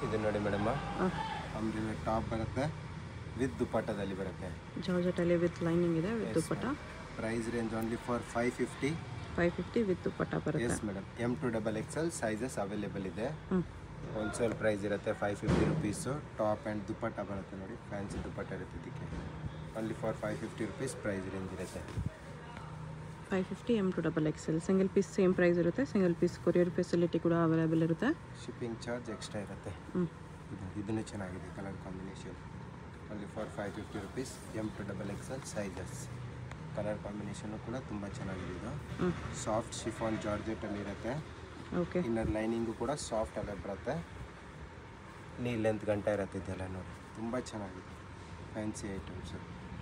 ಇದು ನೋಡಿ ಮೇಡಮ್ ಹಾಂ ಅಂಬ್ರಿನ ಟಾಪ್ ಬರುತ್ತೆ ವಿತ್ ದುಪ್ಪಟ್ಟದಲ್ಲಿ ಬರುತ್ತೆ ಜಾರ್ಜೆಟಲ್ಲಿ ವಿತ್ ಲೈನಿಂಗ್ ಇದೆ with dupatta price range only for five fifty five fifty with dupatta ಬರುತ್ತೆ yes madam M to double XL sizes available ಇದೆ ಹ್ಞೂ ಹೋಲ್ಸೇಲ್ ಪ್ರೈಸ್ ಇರುತ್ತೆ five fifty rupees top and dupatta ಬರುತ್ತೆ ನೋಡಿ ಫ್ಯಾನ್ಸಿ ದುಪ್ಪಟ್ಟ ಇರುತ್ತೆ ಇದಕ್ಕೆ only for five fifty rupees price range ಇರುತ್ತೆ five fifty M to double XL single piece same price ಇರುತ್ತೆ single piece courier facility ಕೂಡ ಅವೈಲೇಬಲ್ ಇರುತ್ತೆ ಶಿಪ್ಪಿಂಗ್ ಚಾರ್ಜ್ ಎಕ್ಸ್ಟ್ರಾ ಇರುತ್ತೆ ಹ್ಞೂ ಇದು ಇದನ್ನು ಚೆನ್ನಾಗಿದೆ colour combination only for five fifty rupees M to double XL sizes colour ಕಾಂಬಿನೇಷನ್ನು ಕೂಡ ತುಂಬ ಚೆನ್ನಾಗಿದೆ ಇದು ಹ್ಞೂ ಸಾಫ್ಟ್ ಶಿಫಾನ್ ಜಾರ್ಜೆಟಲ್ಲಿ ಇರುತ್ತೆ ಓಕೆ ಇನ್ನರ್ ಲೈನಿಂಗು ಕೂಡ ಸಾಫ್ಟ್ ಅಲ್ಲೇ ಬರುತ್ತೆ ನೀ ಲೆಂತ್ ಗಂಟೆ ಇರುತ್ತೆ ಇದೆಲ್ಲ ನೋಡಿ ತುಂಬ ಚೆನ್ನಾಗಿದೆ ಫ್ಯಾನ್ಸಿ ಐಟಮ್ಸು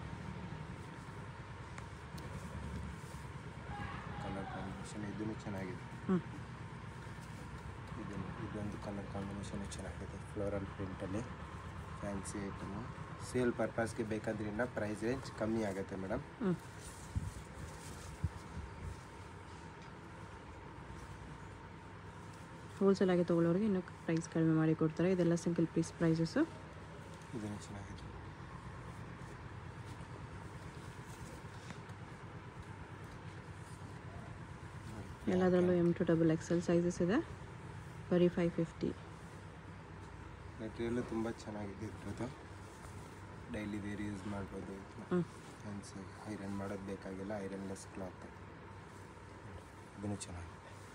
ಕಲರ್ ಕಾಂಬಿನೇಷನ್ ಇದನ್ನು ಚೆನ್ನಾಗಿದೆ ಹ್ಞೂ ಇದನ್ನು ಇದೊಂದು ಕಲರ್ ಕಾಂಬಿನೇಷನ್ ಚೆನ್ನಾಗಿದೆ ಫ್ಲೋರಲ್ ಪ್ರಿಂಟಲ್ಲಿ ಫ್ಯಾನ್ಸಿ ಐಟಮು ಸೇಲ್ ಪರ್ಪಸ್ಗೆ ಬೇಕಾದ್ರಿಂದ ಪ್ರೈಸ್ ರೇಂಜ್ ಕಮ್ಮಿ ಆಗುತ್ತೆ ಮೇಡಮ್ ಹ್ಞೂ ಹೋಲ್ಸೇಲ್ ಆಗಿ ತೊಗೊಳ್ಳೋರಿಗೆ ಇನ್ನೂ ಪ್ರೈಸ್ ಕಡಿಮೆ ಮಾಡಿ ಕೊಡ್ತಾರೆ ಇದೆಲ್ಲ ಸಿಂಗಲ್ ಪೀಸ್ ಪ್ರೈಸಸ್ಸು ಇದನ್ನು ಚೆನ್ನಾಗಿದೆ ಎಲ್ಲದರಲ್ಲೂ M to double XL sizes ಇದೆ ಬರೀ ಫೈವ್ ಫಿಫ್ಟಿ ಮೆಟೀರಿಯಲ್ ತುಂಬ ಚೆನ್ನಾಗಿದೆ ಇದ್ರದ್ದು ಡೈಲಿ ವೇರ್ ಯೂಸ್ ಮಾಡ್ಬೋದು ಹ್ಞೂ ಫ್ಯಾನ್ಸಿ ಐರನ್ ಮಾಡೋದು ಬೇಕಾಗಿಲ್ಲ ಐರನ್ಲೆಸ್ ಕ್ಲಾತ್ ಇದನ್ನು ಚೆನ್ನಾಗಿದೆ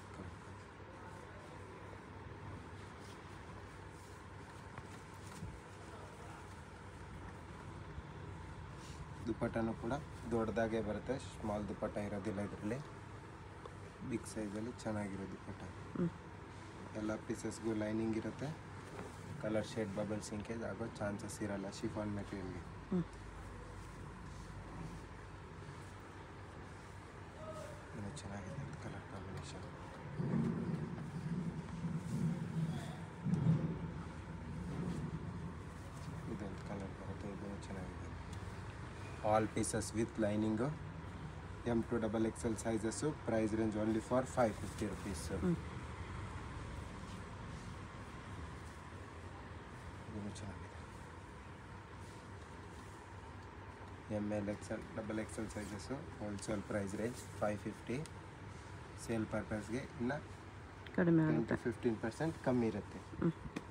ದುಪ್ಪಟ್ಟನೂ ಕೂಡ ದೊಡ್ಡದಾಗೆ ಬರುತ್ತೆ ಸ್ಮಾಲ್ ದುಪ್ಪಟ್ಟ ಇರೋದಿಲ್ಲ ಇದರಲ್ಲಿ ಬಿಗ್ ಸೈಜಲ್ಲಿ ಚೆನ್ನಾಗಿರೋ ದುಪ್ಪಟ್ಟ ಹ್ಞೂ ಎಲ್ಲ ಪೀಸಸ್ಗೂ ಲೈನಿಂಗ್ ಇರುತ್ತೆ ಕಲರ್ ಶೇಡ್ ಬಬಲ್ ಸಿಂಕೇಜ್ ಆಗೋ ಚಾನ್ಸಸ್ ಇರಲ್ಲ ಶಿಫಾನ್ ಮೆಟೀರಿಯಲ್ಗೆ ಹ್ಞೂ ಇನ್ನೂ ಚೆನ್ನಾಗಿದೆ ಕಲರ್ ಕಾಂಬಿನೇಷನ್ ಇದೊಂದು ಕಲರ್ ಬರುತ್ತೆ ಇದನ್ನು ಚೆನ್ನಾಗಿದೆ all pieces with lining M to double XL sizes price range only for five fifty rupees ಹ್ಞೂ ಇದನ್ನು ಚೆನ್ನಾಗಿದೆ M L XL double XL sizes wholesale price range five fifty sale ಪರ್ಪಸ್ಗೆ ಇನ್ನು ಕಡಿಮೆ ಟೆನ್ ಆಗುತ್ತೆ ಟು ಫಿಫ್ಟೀನ್ ಪರ್ಸೆಂಟ್ ಕಮ್ಮಿ ಇರುತ್ತೆ ಹ್ಞೂ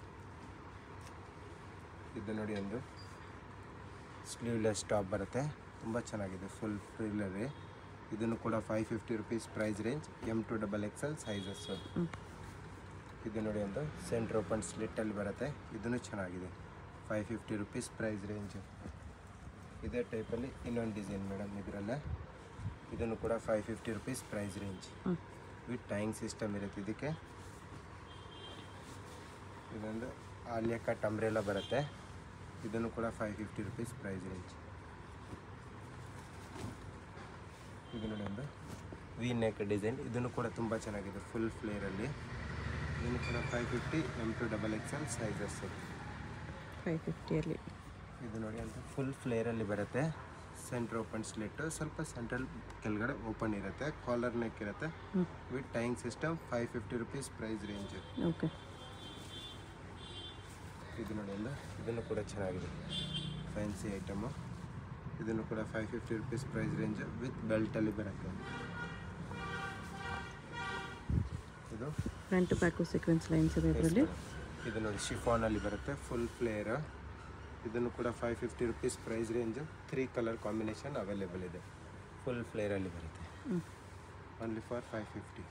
ಇದು ನೋಡಿ ಒಂದು ಸ್ಲೀವ್ಲೆಸ್ ಟಾಪ್ ಬರುತ್ತೆ ತುಂಬ ಚೆನ್ನಾಗಿದೆ ಫುಲ್ ಫ್ರಿಲ್ಲರಿ ಇದನ್ನು ಕೂಡ five fifty rupees price range M to double XL sizes ಹ್ಞೂ ಇದು ನೋಡಿ ಒಂದು ಸೆಂಟ್ರ್ ಓಪನ್ ಸ್ಲಿಟ್ಟಲ್ಲಿ ಬರುತ್ತೆ ಇದನ್ನು ಚೆನ್ನಾಗಿದೆ five fifty rupees price range ಇದೇ ಟೈಪಲ್ಲಿ ಇನ್ನೊಂದು ಡಿಸೈನ್ ಮೇಡಮ್ ಇದರಲ್ಲೇ ಇದನ್ನು ಕೂಡ five fifty rupees price range ಹ್ಞೂ ವಿತ್ ಟೈಯಿಂಗ್ ಸಿಸ್ಟಮ್ ಇರುತ್ತೆ ಇದಕ್ಕೆ ಇದೊಂದು ಆಲಿಯಾ ಕಟ್ ಅಂಬ್ರೆಲ್ಲ ಬರುತ್ತೆ ಇದನ್ನು ಕೂಡ five fifty rupees price range ಇದು ನೋಡಿ ಒಂದು ವಿ ನೆಕ್ ಡಿಸೈನ್ ಇದನ್ನು ಕೂಡ ತುಂಬ ಚೆನ್ನಾಗಿದೆ ಫುಲ್ ಫ್ಲೇರಲ್ಲಿ ಇದನ್ನು ಕೂಡ five fifty M to double XL sizes five ಫಿಫ್ಟಿಯಲ್ಲಿ ಇದು ನೋಡಿ ಅಂತ ಫುಲ್ ಫ್ಲೇರಲ್ಲಿ ಬರುತ್ತೆ ಸೆಂಟ್ರ್ ಓಪನ್ ಸ್ಲಿಟ್ಟು ಸ್ವಲ್ಪ ಸೆಂಟ್ರಲ್ ಕೆಳಗಡೆ ಓಪನ್ ಇರುತ್ತೆ ಕಾಲರ್ ನೆಕ್ ಇರುತ್ತೆ ಹ್ಞೂ with tying system five fifty rupees price range okay ಇದು ನೋಡಿ ಒಂದು ಇದನ್ನು ಕೂಡ ಚೆನ್ನಾಗಿದೆ ಫ್ಯಾನ್ಸಿ ಐಟಮು ಇದನ್ನು ಕೂಡ five fifty rupees price range with ಬೆಲ್ಟಲ್ಲಿ ಬರುತ್ತೆ ಇದು ಫ್ರಂಟ್ ಬ್ಯಾಕು ಸೀಕ್ವೆನ್ಸ್ ಲೈನ್ಸ್ ಇದೆ ಇದರಲ್ಲಿ ಇದು ನೋಡಿ ಶಿಫಾನಲ್ಲಿ ಬರುತ್ತೆ ಫುಲ್ ಫ್ಲೇರ್ ಇದನ್ನು ಕೂಡ five fifty rupees price range three colour combination available ಇದೆ ಫುಲ್ ಫ್ಲೇರಲ್ಲಿ ಬರುತ್ತೆ ಹ್ಞೂ only for five fifty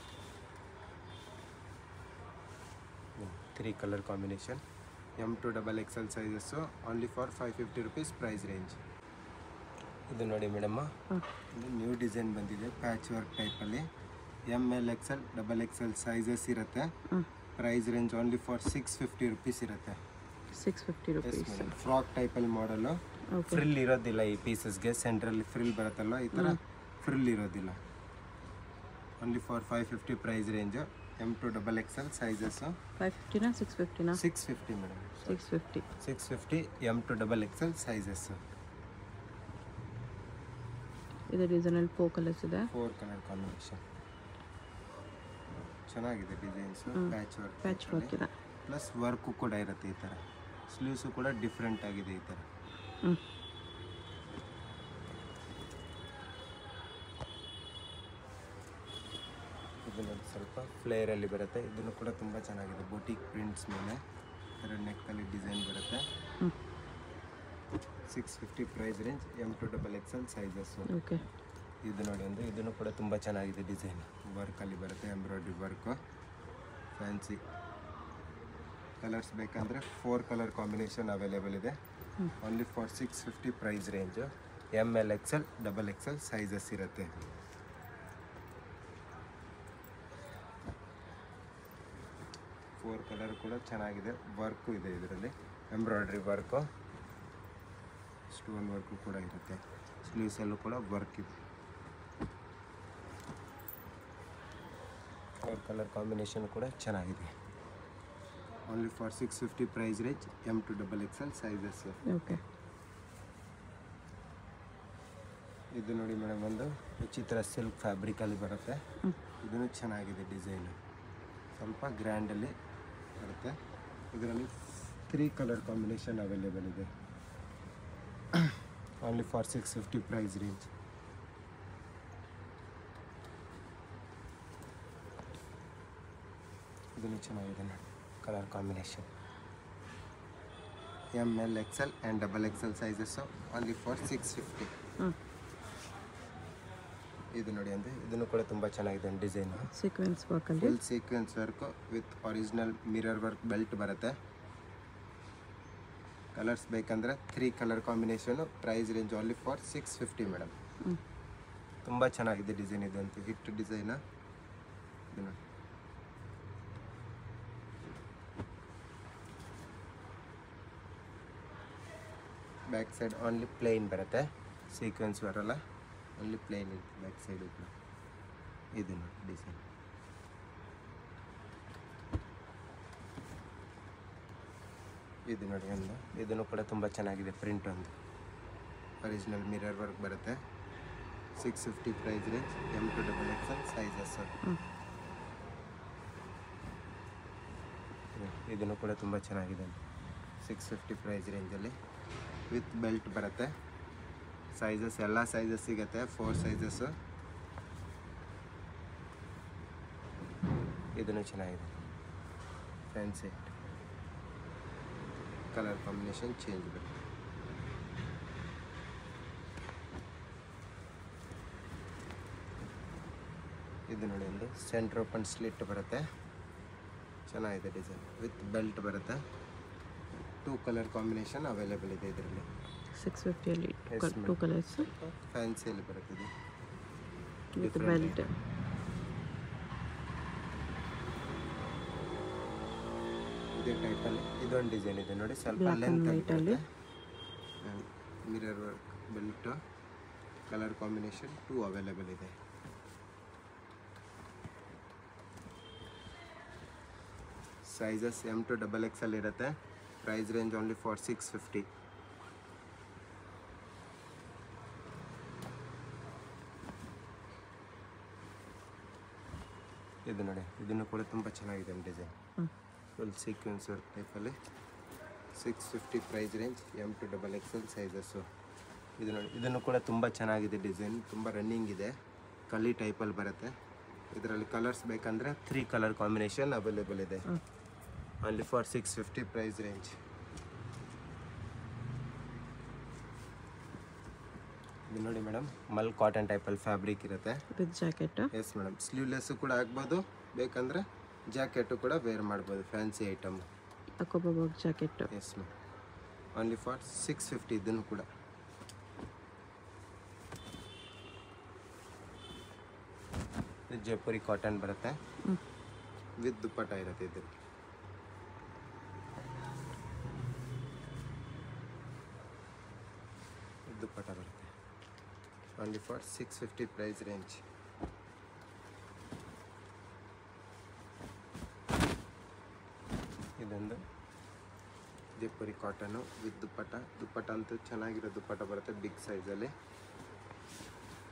three colour combination M to double XL sizes only for five fifty rupees price range ಇದು ನೋಡಿ ಮೇಡಮ್ಮ ಹಾಂ ಇದು ನ್ಯೂ ಡಿಸೈನ್ ಬಂದಿದೆ ಪ್ಯಾಚ್ ವರ್ಕ್ ಟೈಪಲ್ಲಿ M L XL double XL sizes ಇರುತ್ತೆ ಹ್ಞೂ price range only for six fifty rupees ಇರುತ್ತೆ six fifty yes rupees madam frock ಟೈಪಲ್ಲಿ ಮಾಡಲು ಓಕೆ ಫ್ರಿಲ್ ಇರೋದಿಲ್ಲ ಈ ಪೀಸಸ್ಗೆ ಸೆಂಟ್ರಲ್ಲಿ ಫ್ರಿಲ್ ಬರುತ್ತಲ್ಲ ಈ ಥರ ಫ್ರಿಲ್ ಇರೋದಿಲ್ಲ only for five fifty price range M to double XL sizes five ಫಿಫ್ಟಿನಾ ಸಿಕ್ಸ್ ಫಿಫ್ಟಿನಾ six fifty madam six fifty six fifty M to double XL sizes ಇದು ಡಿಸೈನಲ್ಲಿ ಫೋ ಕಲರ್ಸ್ ಇದೆ ಫೋರ್ ಕಲರ್ ಕಾಂಬಿನೇಷನ್ ಚೆನ್ನಾಗಿದೆ designs ಹ್ಮ್. Patch work patch work ಇದೆ plus work ಕೂಡ ಇರುತ್ತೆ ಈ ಥರ ಸ್ಲೀವ್ಸು ಕೂಡ ಡಿಫ್ರೆಂಟ್ ಆಗಿದೆ ಈ ಥರ ಹ್ಞೂ ಇದು ನೋಡಿ ಸ್ವಲ್ಪ ಫ್ಲೇರಲ್ಲಿ ಬರುತ್ತೆ ಇದನ್ನು ಕೂಡ ತುಂಬ ಚೆನ್ನಾಗಿದೆ ಬೊಟಿಕ್ ಪ್ರಿಂಟ್ಸ್ ಮೇಲೆ ಥರ ನೆಕ್ಕಲ್ಲಿ ಡಿಸೈನ್ ಬರುತ್ತೆ ಹ್ಞೂ six fifty price range M to double XL sizes okay ಇದು ನೋಡಿ ಒಂದು ಇದನ್ನು ಕೂಡ ತುಂಬ ಚೆನ್ನಾಗಿದೆ ಡಿಸೈನ್ ವರ್ಕಲ್ಲಿ ಬರುತ್ತೆ ಎಂಬ್ರಾಯ್ಡ್ರಿ ವರ್ಕು ಫ್ಯಾನ್ಸಿ ಕಲರ್ಸ್ ಬೇಕಂದರೆ ಫೋರ್ ಕಲರ್ ಕಾಂಬಿನೇಷನ್ ಅವೈಲೇಬಲ್ ಇದೆ ಹ್ಮ್. Only for six fifty price range M L XL double XL sizes ಇರುತ್ತೆ ಫೋರ್ ಕಲರ್ ಕೂಡ ಚೆನ್ನಾಗಿದೆ ವರ್ಕು ಇದೆ ಇದರಲ್ಲಿ ಎಂಬ್ರಾಯ್ಡ್ರಿ ವರ್ಕು ಸ್ಟೋನ್ ವರ್ಕು ಕೂಡ ಇರುತ್ತೆ ಸ್ಲೀವ್ಸಲ್ಲೂ ಕೂಡ ವರ್ಕ್ ಇದೆ ಫೋರ್ ಕಲರ್ ಕಾಂಬಿನೇಷನ್ ಕೂಡ ಚೆನ್ನಾಗಿದೆ only for six fifty price range M to double XL sizes okay ಇದು ನೋಡಿ ಮೇಡಮ್ ಒಂದು ವಿಚಿತ್ರ ಸಿಲ್ಕ್ ಫ್ಯಾಬ್ರಿಕಲ್ಲಿ ಬರುತ್ತೆ ಹ್ಞೂ ಇದನ್ನು ಚೆನ್ನಾಗಿದೆ ಡಿಸೈನು ಸ್ವಲ್ಪ ಗ್ರ್ಯಾಂಡಲ್ಲಿ ಬರುತ್ತೆ ಇದರಲ್ಲಿ ತ್ರೀ ಕಲರ್ ಕಾಂಬಿನೇಷನ್ ಅವೈಲೇಬಲ್ ಇದೆ only for six fifty price range ಇದನ್ನು ಚೆನ್ನಾಗಿದೆ ನೋಡಿ colour combination M L XL and double XL sizes only for six fifty ಹ್ಞೂ ಇದು ನೋಡಿ ಅಂದರೆ ಇದನ್ನು ಕೂಡ ತುಂಬ ಚೆನ್ನಾಗಿದೆ ಡಿಸೈನು ಸೀಕ್ವೆನ್ಸ್ ವರ್ಕಲ್ಲಿ full sequence work with original mirror work belt ಬರುತ್ತೆ ಕಲರ್ಸ್ ಬೇಕಂದರೆ three colour combination price range only for six fifty madam ಹ್ಞೂ ತುಂಬ ಚೆನ್ನಾಗಿದೆ ಡಿಸೈನ್ ಇದು ಅಂತ ಹಿಟ್ ಡಿಸೈನು ಇದು ನೋಡಿ ಬ್ಯಾಕ್ ಸೈಡ್ ಓನ್ಲಿ ಪ್ಲೇನ್ ಬರುತ್ತೆ ಸೀಕ್ವೆನ್ಸ್ ಬರಲ್ಲ ಓನ್ಲಿ ಪ್ಲೇನ್ ಇರುತ್ತೆ ಬ್ಯಾಕ್ ಸೈಡ್ ಕೂಡ ಇದು ನೋಡಿ ಡಿಸೈನ್ ಇದು ನೋಡಿ ಒಂದು ಇದನ್ನು ಕೂಡ ತುಂಬ ಚೆನ್ನಾಗಿದೆ ಪ್ರಿಂಟ್ ಒಂದು ಒರಿಜಿನಲ್ ಮಿರರ್ ವರ್ಕ್ ಬರುತ್ತೆ six fifty price range M to double XL sizes ಹ್ಞೂ ಇದನ್ನು ಕೂಡ ತುಂಬ ಚೆನ್ನಾಗಿದೆ ಸಿಕ್ಸ್ ಫಿಫ್ಟಿ ಪ್ರೈಸ್ ರೇಂಜಲ್ಲಿ ವಿತ್ ಬೆಲ್ಟ್ ಬರುತ್ತೆ ಸೈಜಸ್ ಎಲ್ಲ ಸೈಜಸ್ ಸಿಗುತ್ತೆ ಫೋರ್ ಸೈಜಸ್ಸು ಇದನ್ನು ಚೆನ್ನಾಗಿದೆ ಫ್ಯಾನ್ಸಿ ಕಲರ್ ಕಾಂಬಿನೇಷನ್ ಚೇಂಜ್ ಬರುತ್ತೆ ಇದು ನೋಡಿ ಒಂದು ಸೆಂಟ್ರ್ ಓಪನ್ ಸ್ಲಿಟ್ ಬರುತ್ತೆ ಚೆನ್ನಾಗಿದೆ ಡಿಸೈನ್ ವಿತ್ ಬೆಲ್ಟ್ ಬರುತ್ತೆ ಟೂ ಕಲರ್ ಕಾಂಬಿನೇಷನ್ ಅವೈಲೇಬಲ್ ಇದೆ ಇದರಲ್ಲಿ ಸಿಕ್ಸ್ ಫಿಫ್ಟಿಯಲ್ಲಿ Yes, ಟೂ madam. ಕಲರ್ಸ್ ಫ್ಯಾನ್ಸಿಯಲ್ಲಿ ಬರುತ್ತೆ ಇದು ವಿತ್ Different ಬೆಲ್ಟ್ ಇದೇ ಟೈಪಲ್ಲಿ ಇದೊಂದು ಡಿಸೈನ್ ಇದೆ ನೋಡಿ ಸ್ವಲ್ಪ Black and ಲೆಂತ್ white ಅಲ್ಲಿ. Mirror work belt colour combination two available ಇದೆ sizes M to double X ಅಲ್ಲಿ ಇರುತ್ತೆ price range only for six fifty ಇದು ನೋಡಿ ಇದನ್ನು ಕೂಡ ತುಂಬ ಚೆನ್ನಾಗಿದೆ ಡಿಸೈನ್ ಹ್ಞೂ ಫುಲ್ ಸೀಕ್ವೆನ್ಸ್ ವರ್ಕ್ ಟೈಪಲ್ಲಿ six fifty price range M to double XL sizes ಇದು ನೋಡಿ ಇದನ್ನು ಕೂಡ ತುಂಬ ಚೆನ್ನಾಗಿದೆ ಡಿಸೈನ್ ತುಂಬ ರನ್ನಿಂಗ್ ಇದೆ ಕಲಿ ಟೈಪಲ್ಲಿ ಬರುತ್ತೆ ಇದರಲ್ಲಿ ಕಲರ್ಸ್ ಬೇಕಂದರೆ ತ್ರೀ ಕಲರ್ ಕಾಂಬಿನೇಷನ್ ಅವೈಲೇಬಲ್ ಇದೆ ಹ್ಞೂ only for six fifty price range ಇದು ನೋಡಿ ಮೇಡಮ್ ಮಲ್ ಕಾಟನ್ ಟೈಪಲ್ಲಿ ಫ್ಯಾಬ್ರಿಕ್ ಇರುತ್ತೆ with jacket yes madam sleeveless ಕೂಡ ಆಗ್ಬೋದು ಬೇಕಂದರೆ ಜಾಕೆಟು ಕೂಡ ವೇರ್ ಮಾಡ್ಬೋದು ಫ್ಯಾನ್ಸಿ ಐಟಮ್ ಅಕೋಬಾಬಾಗ್ jacket yes ma'am only for six fifty ಇದನ್ನು ಕೂಡ ಇದು ಜೈಪುರಿ ಕಾಟನ್ ಬರುತ್ತೆ ಹ್ಞೂ ವಿತ್ ದುಪ್ಪಟ್ಟ ಇರುತ್ತೆ ಇದು ಇದು ದುಪ್ಪಟ್ಟ ಬರುತ್ತೆ only for six fifty price range ಇದೊಂದು ಜೈಪುರಿ ಕಾಟನು ವಿತ್ ದುಪ್ಪಟ್ಟ ದುಪ್ಪಟ್ಟ ಅಂತೂ ಚೆನ್ನಾಗಿರೋ ದುಪ್ಪಟ್ಟ ಬರುತ್ತೆ ಬಿಗ್ ಸೈಜಲ್ಲಿ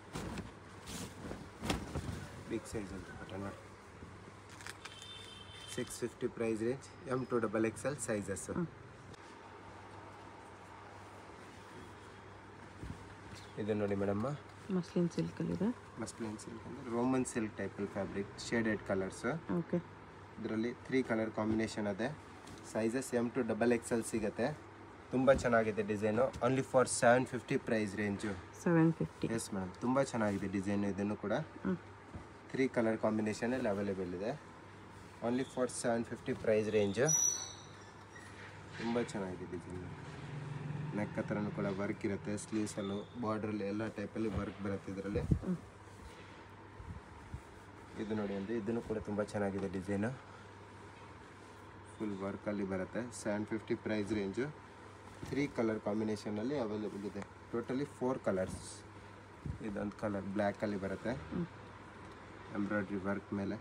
ಬಿಗ್ ಸೈಜಲ್ಲಿ ದುಪ್ಪಟ್ಟ ನೋಡಿ six fifty price range M to double XL sizes hmm. ಇದು ನೋಡಿ ಮೇಡಮ್ಮ ಮಸ್ಲಿನ್ ಸಿಲ್ಕಲ್ಲಿದೆ ಮಸ್ಲಿನ್ ಸಿಲ್ಕ್ ಅಂದರೆ ರೋಮನ್ ಸಿಲ್ಕ್ ಟೈಪಲ್ಲಿ ಫ್ಯಾಬ್ರಿಕ್ ಶೇಡೆಡ್ ಕಲರ್ಸ್ ಓಕೆ ಇದರಲ್ಲಿ ತ್ರೀ ಕಲರ್ ಕಾಂಬಿನೇಷನ್ ಅದೇ sizes M to double XL ಸಿಗುತ್ತೆ ತುಂಬ ಚೆನ್ನಾಗಿದೆ design only for seven fifty price range seven fifty yes madam ತುಂಬ ಚೆನ್ನಾಗಿದೆ ಡಿಸೈನು ಇದನ್ನು ಕೂಡ ಹ್ಞೂ ತ್ರೀ ಕಲರ್ ಕಾಂಬಿನೇಷನಲ್ಲಿ ಅವೈಲೇಬಲ್ ಇದೆ only for seven fifty price range ತುಂಬ ಚೆನ್ನಾಗಿದೆ ಡಿಸೈನ್ ನೆಕ್ ಹತ್ರನೂ ಕೂಡ ವರ್ಕ್ ಇರುತ್ತೆ ಸ್ಲೀವ್ಸಲ್ಲೂ ಬಾರ್ಡ್ರಲ್ಲಿ ಎಲ್ಲ ಟೈಪಲ್ಲಿ ವರ್ಕ್ ಬರುತ್ತೆ ಇದರಲ್ಲಿ ಹ್ಮ್. ಇದು ನೋಡಿ ಅಂದರೆ ಇದನ್ನು ಕೂಡ ತುಂಬ ಚೆನ್ನಾಗಿದೆ ಡಿಸೈನು ಫುಲ್ ವರ್ಕಲ್ಲಿ ಬರುತ್ತೆ seven fifty price range three colour ಕಾಂಬಿನೇಷನಲ್ಲಿ ಅವೈಲೇಬಲ್ ಇದೆ ಟೋಟಲಿ ಫೋರ್ ಕಲರ್ಸ್ ಇದೊಂದು ಕಲರ್ ಬ್ಲ್ಯಾಕಲ್ಲಿ ಬರುತ್ತೆ ಹ್ಮ್. ಎಂಬ್ರಾಯ್ಡ್ರಿ ವರ್ಕ್ ಮೇಲೆ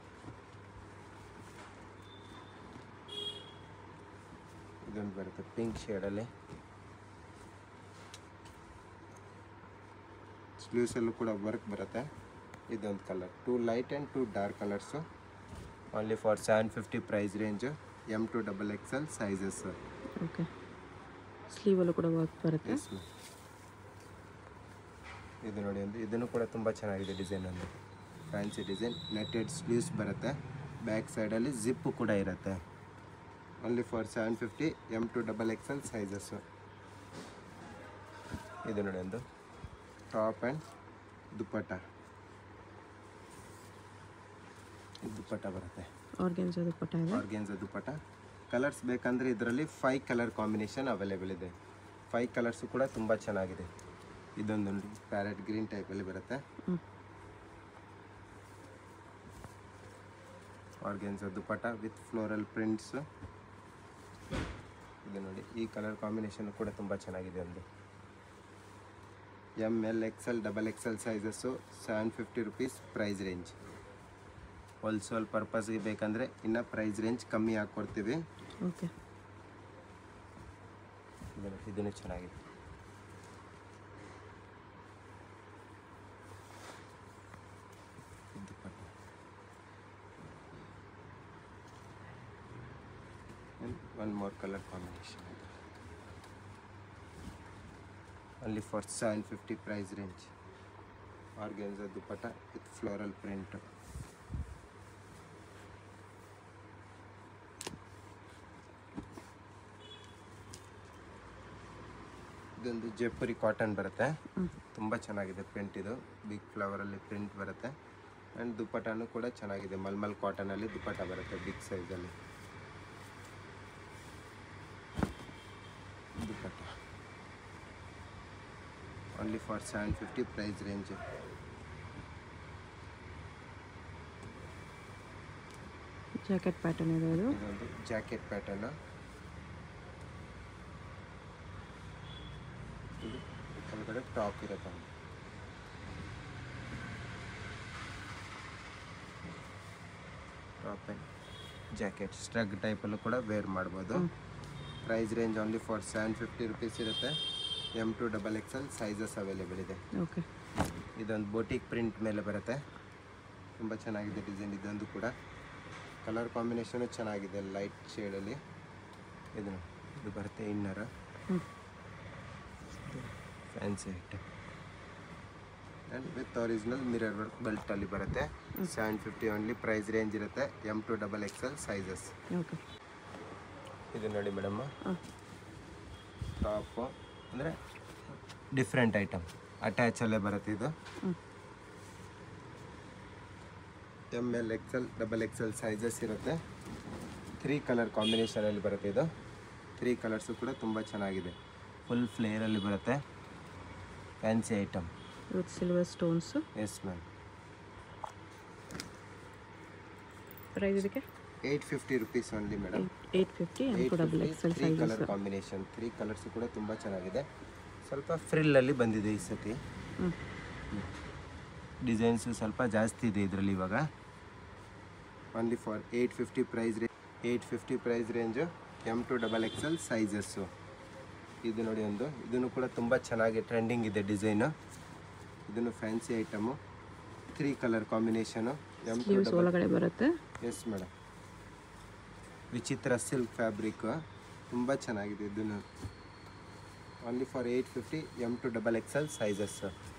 ಇದೊಂದು ಬರುತ್ತೆ ಪಿಂಕ್ ಶೇಡಲ್ಲಿ ಸ್ಲೀವ್ಸಲ್ಲೂ ಕೂಡ ವರ್ಕ್ ಬರುತ್ತೆ ಇದೊಂದು colour two light and two dark colours only for seven fifty price range M to double XL sizes okay ಸ್ಲೀವಲ್ಲೂ ಕೂಡ ವರ್ಕ್ ಬರುತ್ತೆ ಎಸ್ ಇದು ನೋಡಿ ಒಂದು ಇದನ್ನು ಕೂಡ ತುಂಬ ಚೆನ್ನಾಗಿದೆ ಡಿಸೈನ್ ಒಂದು ಫ್ಯಾನ್ಸಿ ಡಿಸೈನ್ ನೆಟೆಡ್ ಸ್ಲೀವ್ಸ್ ಬರುತ್ತೆ ಬ್ಯಾಕ್ ಸೈಡಲ್ಲಿ ಜಿಪ್ಪು ಕೂಡ ಇರುತ್ತೆ only for seven fifty M to double XL sizes ಇದು ನೋಡಿ ಒಂದು ಟಾಪ್ ಆ್ಯಂಡ್ ದುಪ್ಪಟ್ಟ ಇದು ದುಪ್ಪಟ್ಟ ಬರುತ್ತೆ ಆರ್ಗೆನ್ಸ್ ದುಪ್ಪಟ್ಟ ಇದೆ ಆರ್ಗೆನ್ಸ್ ದುಪ್ಪಟ್ಟ ಕಲರ್ಸ್ ಬೇಕಂದರೆ ಇದರಲ್ಲಿ ಫೈವ್ ಕಲರ್ ಕಾಂಬಿನೇಷನ್ ಅವೈಲೇಬಲ್ ಇದೆ ಫೈವ್ ಕಲರ್ಸು ಕೂಡ ತುಂಬ ಚೆನ್ನಾಗಿದೆ ಇದೊಂದು ನೋಡಿ ಪ್ಯಾರೆಟ್ ಗ್ರೀನ್ ಟೈಪಲ್ಲಿ ಬರುತ್ತೆ ಹ್ಞೂ organza dupatta with floral prints ಇದು ನೋಡಿ ಈ ಕಲರ್ ಕಾಂಬಿನೇಷನ್ ಕೂಡ ತುಂಬ ಚೆನ್ನಾಗಿದೆ ಒಂದು M L XL double XL sizes seven fifty rupees price range wholesale ಪರ್ಪಸ್ಗೆ ಬೇಕಂದರೆ ಇನ್ನು ಪ್ರೈಸ್ ರೇಂಜ್ ಕಮ್ಮಿ ಹಾಕ್ಕೊಡ್ತೀವಿ ಓಕೆ ಇದನ್ನು ಇದನ್ನು ಚೆನ್ನಾಗಿದೆ ಇದು ದುಪ್ಪಟ್ಟ. And one more color combination only for 750 price range organza dupatta with floral print ಇದೊಂದು ಜೈಪುರಿ ಕಾಟನ್ ಬರುತ್ತೆ ಹ್ಞೂ ತುಂಬ ಚೆನ್ನಾಗಿದೆ ಪ್ರಿಂಟ್ ಇದು ಬಿಗ್ ಫ್ಲವರಲ್ಲಿ ಪ್ರಿಂಟ್ ಬರುತ್ತೆ ಆ್ಯಂಡ್ ದುಪ್ಪಟ್ಟನೂ ಕೂಡ ಚೆನ್ನಾಗಿದೆ ಮಲ್ಮಲ್ ಕಾಟನಲ್ಲಿ ದುಪ್ಪಟ್ಟ ಬರುತ್ತೆ ಬಿಗ್ ಸೈಜಲ್ಲಿ dupatta only for seven fifty price range jacket pattern ಇದೆ ಇದು ಇದೊಂದು ಜಾಕೆಟ್ ಪ್ಯಾಟರ್ನ್ ಇದು ಕೆಳಗಡೆ ಟಾಪ್ ಇರುತ್ತೆ ಒಂದು. ಟಾಪ್ ಆ್ಯಂಡ್ ಜಾಕೆಟ್ ಸ್ಟ್ರಗ್ ಟೈಪಲ್ಲೂ ಕೂಡ ವೇರ್ ಮಾಡ್ಬೋದು price range only for seven fifty rupees ಇರುತ್ತೆ M to double XL sizes available ಇದೆ ಓಕೆ ಇದೊಂದು ಬೋಟಿಕ್ ಪ್ರಿಂಟ್ ಮೇಲೆ ಬರುತ್ತೆ ತುಂಬ ಚೆನ್ನಾಗಿದೆ ಡಿಸೈನ್ ಇದೊಂದು ಕೂಡ ಕಲರ್ ಕಾಂಬಿನೇಷನು ಚೆನ್ನಾಗಿದೆ ಲೈಟ್ ಶೇಡಲ್ಲಿ ಇದು ಇದು ಬರುತ್ತೆ ಇನ್ನರ್ ಹ್ಞೂ fancy item and with original mirror work ಬೆಲ್ಟಲ್ಲಿ ಬರುತ್ತೆ seven fifty only price range ಇರುತ್ತೆ M to double XL sizes okay ಇದು ನೋಡಿ ಮೇಡಮ್ ಹಾಂ ಟಾಪು ಅಂದರೆ ಡಿಫ್ರೆಂಟ್ ಐಟಮ್ ಅಟ್ಯಾಚಲ್ಲೇ ಬರುತ್ತೆ ಇದು ಹ್ಞೂ M L XL double XL sizes ಇರುತ್ತೆ ತ್ರೀ ಕಲರ್ ಕಾಂಬಿನೇಷನಲ್ಲಿ ಬರುತ್ತೆ ಇದು ತ್ರೀ ಕಲರ್ಸು ಕೂಡ ತುಂಬ ಚೆನ್ನಾಗಿದೆ ಫುಲ್ ಫ್ಲೇರಲ್ಲಿ ಬರುತ್ತೆ fancy item with silver stones yes ma'am price ಇದಕ್ಕೆ eight fifty rupees only madam eight fifty M to double XL three colour sizes combination three colours ಕೂಡ ತುಂಬ ಚೆನ್ನಾಗಿದೆ ಸ್ವಲ್ಪ ಫ್ರಿಲ್ಲಲ್ಲಿ ಬಂದಿದೆ ಈ ಸತಿ ಹ್ಞೂ ಡಿಸೈನ್ಸು ಸ್ವಲ್ಪ ಜಾಸ್ತಿ ಇದೆ ಇದರಲ್ಲಿ ಇವಾಗ only for eight fifty price ರೇ eight fifty price range M to double XL sizes ಇದು ನೋಡಿ ಒಂದು ಇದನ್ನು ಕೂಡ ತುಂಬ ಚೆನ್ನಾಗಿ ಟ್ರೆಂಡಿಂಗ್ ಇದೆ ಡಿಸೈನು ಇದನ್ನು fancy item three colour combination M to sleeves double ಒಳಗಡೆ ಬರುತ್ತೆ yes madam Vichitra silk fabric ತುಂಬ ಚೆನ್ನಾಗಿದೆ ಇದನ್ನು only for eight fifty M to double XL sizes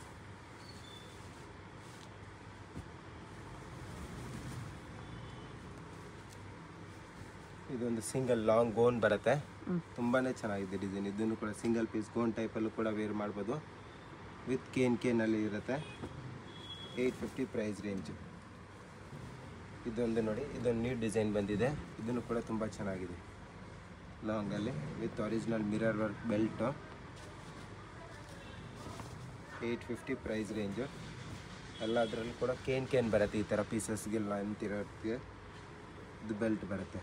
ಇದೊಂದು ಸಿಂಗಲ್ ಲಾಂಗ್ ಗೋನ್ ಬರುತ್ತೆ ಹ್ಮ್. ತುಂಬಾ ಚೆನ್ನಾಗಿದೆ ಡಿಸೈನ್ ಇದನ್ನು ಕೂಡ ಸಿಂಗಲ್ ಪೀಸ್ ಗೋನ್ ಟೈಪಲ್ಲೂ ಕೂಡ ವೇರ್ ಮಾಡ್ಬೋದು ವಿತ್ ಕೇನ್ ಕೇನಲ್ಲಿ ಇರುತ್ತೆ ಏಯ್ಟ್ ಫಿಫ್ಟಿ ಪ್ರೈಸ್ ರೇಂಜು ಇದೊಂದು ನೋಡಿ ಇದೊಂದು ನ್ಯೂ ಡಿಸೈನ್ ಬಂದಿದೆ ಇದನ್ನು ಕೂಡ ತುಂಬ ಚೆನ್ನಾಗಿದೆ ಲಾಂಗಲ್ಲಿ with original mirror work belt eight fifty price range ಎಲ್ಲದರಲ್ಲೂ ಕೂಡ ಕೇನ್ ಕೇನ್ ಬರುತ್ತೆ ಈ ಥರ ಪೀಸಸ್ಗೆಲ್ಲ ಅಂತಿರೋದಕ್ಕೆ ಇದು ಬೆಲ್ಟ್ ಬರುತ್ತೆ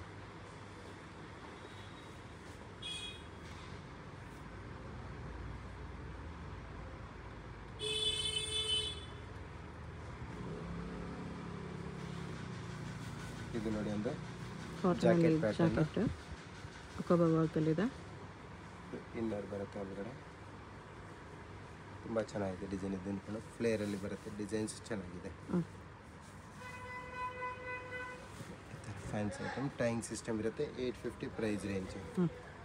ಇದು ನೋಡಿ ಒಂದು ಕಾಟನಲ್ಲಿ Jacket pattern. ಜಾಕೆಟ್ ಅಕೋಬ ವರ್ಕಲ್ಲಿದೆ ಇನ್ನರ್ ಬರುತ್ತೆ ಒಳಗಡೆ ತುಂಬ ಚೆನ್ನಾಗಿದೆ ಡಿಸೈನ್ ಇದನ್ನು ಕೂಡ ಫ್ಲೇರಲ್ಲಿ ಬರುತ್ತೆ ಡಿಸೈನ್ಸ್ ಚೆನ್ನಾಗಿದೆ ಹ್ಞೂ ಈ ಥರ ಫ್ಯಾನ್ಸ್ ಐಟಮ್ ಟೈಯಿಂಗ್ ಸಿಸ್ಟಮ್ ಇರುತ್ತೆ ಏಯ್ಟ್ ಫಿಫ್ಟಿ ಪ್ರೈಸ್ ರೇಂಜ್ ಹ್ಞೂ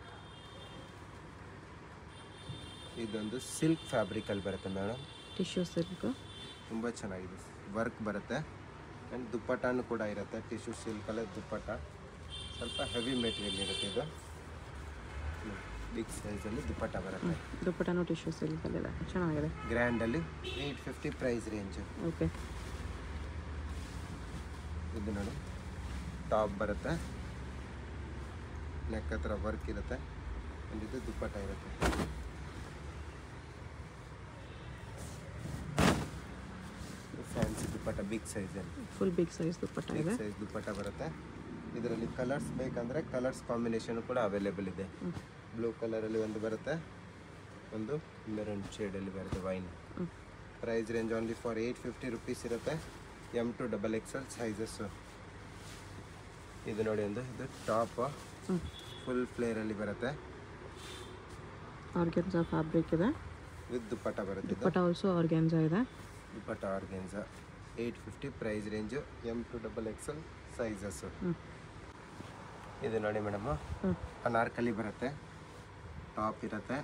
ಇದೊಂದು ಸಿಲ್ಕ್ ಫ್ಯಾಬ್ರಿಕಲ್ಲಿ ಬರುತ್ತೆ ಮೇಡಮ್ ಟಿಶ್ಯೂ ಸಿಲ್ಕ್ ತುಂಬ ಚೆನ್ನಾಗಿದೆ ವರ್ಕ್ ಬರುತ್ತೆ ಆ್ಯಂಡ್ ದುಪ್ಪಟ್ಟಾನು ಕೂಡ ಇರುತ್ತೆ ಟಿಶ್ಯೂ ಸಿಲ್ಕಲ್ಲೇ ದುಪ್ಪಟ್ಟ ಸ್ವಲ್ಪ ಹೆವಿ ಮೆಟೀರಿಯಲ್ ಇರುತ್ತೆ ಇದು ಬಿಗ್ ಸೈಜಲ್ಲಿ ದುಪ್ಪಟ್ಟ ಬರುತ್ತೆ ದುಪ್ಪಟನೂ ಟಿಶ್ಯೂ ಸಿಲ್ಕಲ್ಲಿದೆ ಚೆನ್ನಾಗಿದೆ ಗ್ರ್ಯಾಂಡಲ್ಲಿ eight fifty price range okay ಇದು ನೋಡಿ ಟಾಪ್ ಬರುತ್ತೆ ನೆಕ್ ಹತ್ರ ವರ್ಕ್ ಇರುತ್ತೆ ಆ್ಯಂಡ್ ಇದು ದುಪ್ಪಟ್ಟ ಇರುತ್ತೆ ಫ್ಯಾನ್ಸಿ ದುಪ್ಪಟ್ಟ ಬಿಗ್ ಸೈಜಲ್ಲಿ full big size dupatta big ಇದೆ ಸೈಜ್ ದುಪ್ಪಟ್ಟ ಬರುತ್ತೆ ಇದರಲ್ಲಿ ಕಲರ್ಸ್ ಬೇಕಂದರೆ ಕಲರ್ಸ್ ಕಾಂಬಿನೇಷನ್ ಕೂಡ ಅವೈಲೇಬಲ್ ಇದೆ ಹ್ಞೂ ಬ್ಲೂ ಕಲರಲ್ಲಿ ಒಂದು ಬರುತ್ತೆ ಒಂದು ಮೆರೂನ್ ಶೇಡಲ್ಲಿ ಬರುತ್ತೆ ವೈನ್ ಹ್ಞೂ price range only for eight fifty rupees ಇರುತ್ತೆ M to double XL sizes ಇದು ನೋಡಿ ಒಂದು ಇದು ಟಾಪ್ ಹ್ಞೂ ಫುಲ್ ಫ್ಲೇರಲ್ಲಿ ಬರುತ್ತೆ ಆರ್ಗೆನ್ಸಾ ಫ್ಯಾಬ್ರಿಕ್ ಇದೆ ವಿತ್ ದುಪ್ಪಟ್ಟ ಬರುತ್ತೆ ಇದು ದುಪ್ಪಟ್ಟ ಆಲ್ಸೋ ಆರ್ಗೆನ್ಸಾ ಇದೆ dupatta organza eight fifty price range M to double XL sizes ಹ್ಞೂ ಇದು ನೋಡಿ ಮೇಡಮ್ ಹ್ಞೂ ಅನಾರ್ಕಲಿ ಬರುತ್ತೆ ಟಾಪ್ ಇರುತ್ತೆ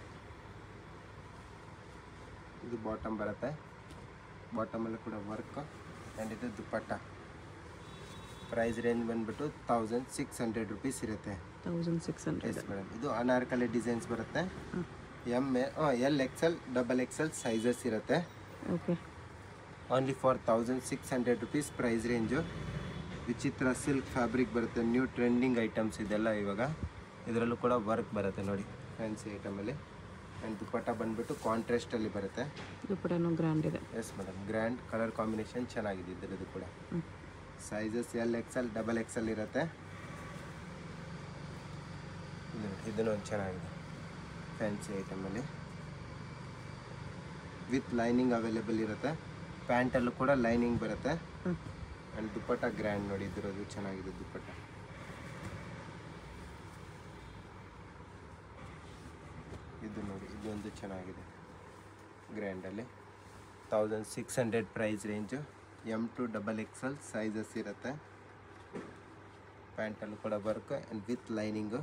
ಇದು ಬಾಟಮ್ ಬರುತ್ತೆ ಬಾಟಮಲ್ಲಿ ಕೂಡ ವರ್ಕ್ ಆ್ಯಂಡ್ ಇದು ದುಪ್ಪಟ್ಟ ಪ್ರೈಸ್ ರೇಂಜ್ ಬಂದ್ಬಿಟ್ಟು ತೌಸಂಡ್ ಸಿಕ್ಸ್ ಹಂಡ್ರೆಡ್ ರುಪೀಸ್ ಇರುತ್ತೆ thousand six hundred yes madam ಇದು ಅನಾರ್ಕಲಿ ಡಿಸೈನ್ಸ್ ಬರುತ್ತೆ ಹ್ಞೂ M A L XL double XL sizes ಇರುತ್ತೆ okay only for thousand six hundred rupees price range Vichitra silk fabric ಬರುತ್ತೆ new trending items ಇದೆಲ್ಲ ಇವಾಗ ಇದರಲ್ಲೂ ಕೂಡ ವರ್ಕ್ ಬರುತ್ತೆ ನೋಡಿ ಫ್ಯಾನ್ಸಿ ಐಟಮಲ್ಲಿ ಆ್ಯಂಡ್ ದುಪ್ಪಟ್ಟ ಬಂದ್ಬಿಟ್ಟು ಕಾಂಟ್ರಾಸ್ಟಲ್ಲಿ ಬರುತ್ತೆ ದುಪ್ಪಟನೂ ಗ್ರ್ಯಾಂಡ್ ಇದೆ yes madam grand colour combination ಚೆನ್ನಾಗಿದೆ ಇದರದ್ದು ಕೂಡ ಹ್ಞೂ sizes L XL double XL ಇರುತ್ತೆ ಇದು ಇದನ್ನು ಒಂದು ಚೆನ್ನಾಗಿದೆ ಫ್ಯಾನ್ಸಿ ಐಟಮಲ್ಲಿ ವಿತ್ ಲೈನಿಂಗ್ ಅವೈಲೇಬಲ್ ಇರುತ್ತೆ ಪ್ಯಾಂಟಲ್ಲೂ ಕೂಡ ಲೈನಿಂಗ್ ಬರುತ್ತೆ ಹ್ಞೂ ಆ್ಯಂಡ್ ದುಪ್ಪಟ್ಟ ಗ್ರ್ಯಾಂಡ್ ನೋಡಿ ಇದ್ರದ್ದು ಚೆನ್ನಾಗಿದೆ ದುಪ್ಪಟ್ಟ ಇದು ನೋಡಿ ಇದೊಂದು ಚೆನ್ನಾಗಿದೆ ಗ್ರ್ಯಾಂಡಲ್ಲಿ thousand six hundred price range M to double XL sizes ಇರುತ್ತೆ ಪ್ಯಾಂಟಲ್ಲೂ ಕೂಡ ವರ್ಕ್ ಆ್ಯಂಡ್ ವಿತ್ ಲೈನಿಂಗು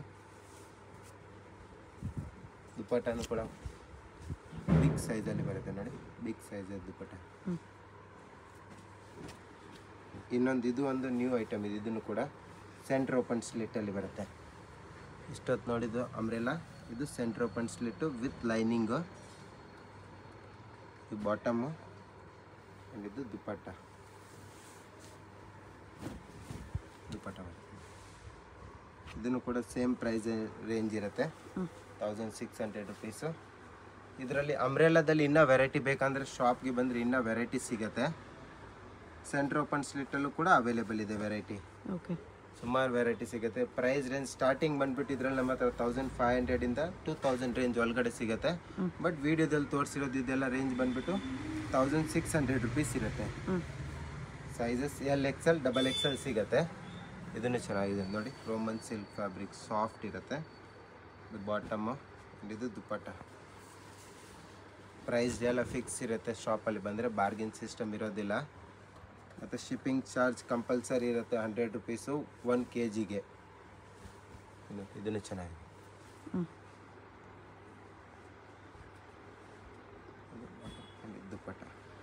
ದುಪ್ಪಟ್ಟನೂ ಕೂಡ ಬಿಗ್ ಸೈಜಲ್ಲಿ ಬರುತ್ತೆ ನೋಡಿ ಬಿಗ್ ಸೈಜ್ ದುಪ್ಪಟ್ಟ ಹ್ಞೂ ಇನ್ನೊಂದು ಇದು ಒಂದು ನ್ಯೂ ಐಟಮ್ ಇದೆ ಇದನ್ನು ಕೂಡ ಸೆಂಟ್ರ್ ಓಪನ್ ಸ್ಲಿಟ್ಟಲ್ಲಿ ಬರುತ್ತೆ ಇಷ್ಟೊತ್ತು ನೋಡಿದ್ದು ಅಂಬ್ರೆಲ್ಲ ಇದು centre open slit with lining ಇದು ಬಾಟಮು ಇದು ದುಪ್ಪಟ್ಟ ದುಪ್ಪಟ್ಟ ಬರುತ್ತೆ ಇದನ್ನು ಕೂಡ ಸೇಮ್ ಪ್ರೈಸ್ ರೇಂಜ್ ಇರುತ್ತೆ ಹ್ಞೂ ತೌಸಂಡ್ ಸಿಕ್ಸ್ ಹಂಡ್ರೆಡ್ ರುಪೀಸು ಇದರಲ್ಲಿ ಅಂಬ್ರೆಲಾದಲ್ಲಿ ಇನ್ನೂ ವೆರೈಟಿ ಬೇಕಂದರೆ ಶಾಪ್ಗೆ ಬಂದರೆ ಇನ್ನೂ ವೆರೈಟಿ ಸಿಗುತ್ತೆ ಸೆಂಟ್ರ್ ಓಪನ್ ಸ್ಲಿಟ್ಟಲ್ಲೂ ಕೂಡ ಅವೈಲೇಬಲ್ ಇದೆ ವೆರೈಟಿ ಓಕೆ ಸುಮಾರು ವೆರೈಟಿ ಸಿಗುತ್ತೆ ಪ್ರೈಸ್ ರೇಂಜ್ ಸ್ಟಾರ್ಟಿಂಗ್ ಬಂದ್ಬಿಟ್ಟು ಇದರಲ್ಲಿ ನಮ್ಮ ಹತ್ರ ತೌಸಂಡ್ ಫೈವ್ ಹಂಡ್ರೆಡಿಂದ ಟೂ ತೌಸಂಡ್ ರೇಂಜ್ ಒಳಗಡೆ ಸಿಗುತ್ತೆ ಹ್ಮ್. ಬಟ್ ವಿಡಿಯೋದಲ್ಲಿ ತೋರಿಸಿರೋದು ಇದೆಲ್ಲ ರೇಂಜ್ ಬಂದ್ಬಿಟ್ಟು ತೌಸಂಡ್ ಸಿಕ್ಸ್ ಹಂಡ್ರೆಡ್ ರುಪೀಸ್ ಇರುತ್ತೆ ಹ್ಞೂ sizes L XL double XL ಸಿಗುತ್ತೆ ಇದನ್ನು ಚೆನ್ನಾಗಿದೆ ನೋಡಿ ರೋಮನ್ ಸಿಲ್ಕ್ ಫ್ಯಾಬ್ರಿಕ್ ಸಾಫ್ಟ್ ಇರುತ್ತೆ ಇದು ಬಾಟಮು ಇದು ದುಪ್ಪಟ್ಟ ಪ್ರೈಸ್ ಎಲ್ಲ ಫಿಕ್ಸ್ ಇರುತ್ತೆ ಶಾಪಲ್ಲಿ ಬಂದರೆ ಬಾರ್ಗಿನ್ ಸಿಸ್ಟಮ್ ಇರೋದಿಲ್ಲ ಮತ್ತು ಶಿಪ್ಪಿಂಗ್ ಚಾರ್ಜ್ ಕಂಪಲ್ಸರಿ ಇರುತ್ತೆ ಹಂಡ್ರೆಡ್ ರುಪೀಸು ಒನ್ ಕೆ ಜಿಗೆ ಇನ್ನು ಇದನ್ನು ಚೆನ್ನಾಗಿದೆ ಹ್ಞೂ ಇದು ದುಪ್ಪಟ್ಟ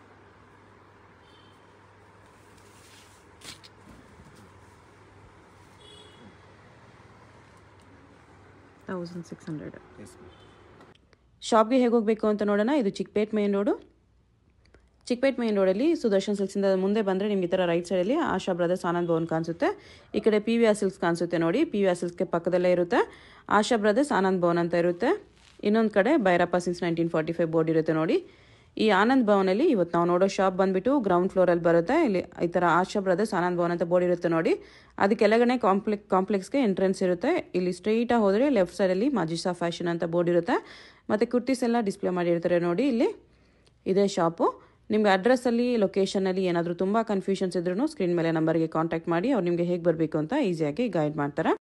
ತೌಸಂಡ್ ಸಿಕ್ಸ್ ಹಂಡ್ರೆಡ್ ಎಸ್ ಶಾಪ್ಗೆ ಹೇಗೆ ಹೋಗಬೇಕು ಅಂತ ನೋಡೋಣ ಇದು Chickpet main road Chickpet main ರೋಡಲ್ಲಿ ಸುದರ್ಶನ್ ಸಿಲ್ಕ್ಸಿಂದ ಮುಂದೆ ಬಂದರೆ ನಿಮಗೆ ಈ ಥರ ರೈಟ್ ಸೈಡಲ್ಲಿ ಆಶಾ ಬ್ರದರ್ಸ್ ಆನಂದ್ ಭವನ್ ಕಾಣಿಸುತ್ತೆ ಈ ಕಡೆ ಪಿ ವಿ ಆರ್ ಸಿಲ್ಕ್ಸ್ ಕಾಣಿಸುತ್ತೆ ನೋಡಿ ಪಿ ವಿ ಆರ್ ಸಿಲ್ಕ್ಸ್ಗೆ ಪಕ್ಕದಲ್ಲೇ ಇರುತ್ತೆ ಆಶಾ ಬ್ರದರ್ಸ್ ಆನಂದ್ ಭವನ್ ಅಂತ ಇರುತ್ತೆ ಇನ್ನೊಂದು ಕಡೆ Bhairappa since nineteen forty five board ಇರುತ್ತೆ ನೋಡಿ ಈ ಆನಂದ್ ಭವನಲ್ಲಿ ಇವತ್ತು ನಾವು ನೋಡೋ ಶಾಪ್ ಬಂದುಬಿಟ್ಟು ಗ್ರೌಂಡ್ ಫ್ಲೋರಲ್ಲಿ ಬರುತ್ತೆ ಇಲ್ಲಿ ಈ ಥರ ಆಶಾ ಬ್ರದರ್ಸ್ ಆನಂದ್ ಭವನ್ ಅಂತ ಬೋರ್ಡ್ ಇರುತ್ತೆ ನೋಡಿ ಅದು ಕೆಳಗಡೆ ಕಾಂಪ್ಲೆಕ್ ಕಾಂಪ್ಲೆಕ್ಸ್ಗೆ ಎಂಟ್ರೆನ್ಸ್ ಇರುತ್ತೆ ಇಲ್ಲಿ ಸ್ಟ್ರೈಟಾಗಿ ಹೋದರೆ ಲೆಫ್ಟ್ ಸೈಡಲ್ಲಿ ಮಾಜಿಸಾ ಫ್ಯಾಷನ್ ಅಂತ ಬೋರ್ಡ್ ಇರುತ್ತೆ ಮತ್ತು ಕುರ್ತೀಸ್ ಎಲ್ಲ ಡಿಸ್ಪ್ಲೇ ಮಾಡಿರ್ತಾರೆ ನೋಡಿ ಇಲ್ಲಿ ಇದೇ ಶಾಪು ನಿಮ್ಗೆ ಅಡ್ರೆಸ್ಸಲ್ಲಿ ಲೊಕೇಶನಲ್ಲಿ ಏನಾದರೂ ತುಂಬ ಕನ್ಫ್ಯೂಷನ್ಸ್ ಇದ್ರೂ ಸ್ಕ್ರೀನ್ ಮೇಲೆ ನಂಬರ್ಗೆ ಕಾಂಟ್ಯಾಕ್ಟ್ ಮಾಡಿ ಅವ್ರು ನಿಮಗೆ ಹೇಗೆ ಬರಬೇಕು ಅಂತ ಈಸಿಯಾಗಿ ಗೈಡ್ ಮಾಡ್ತಾರೆ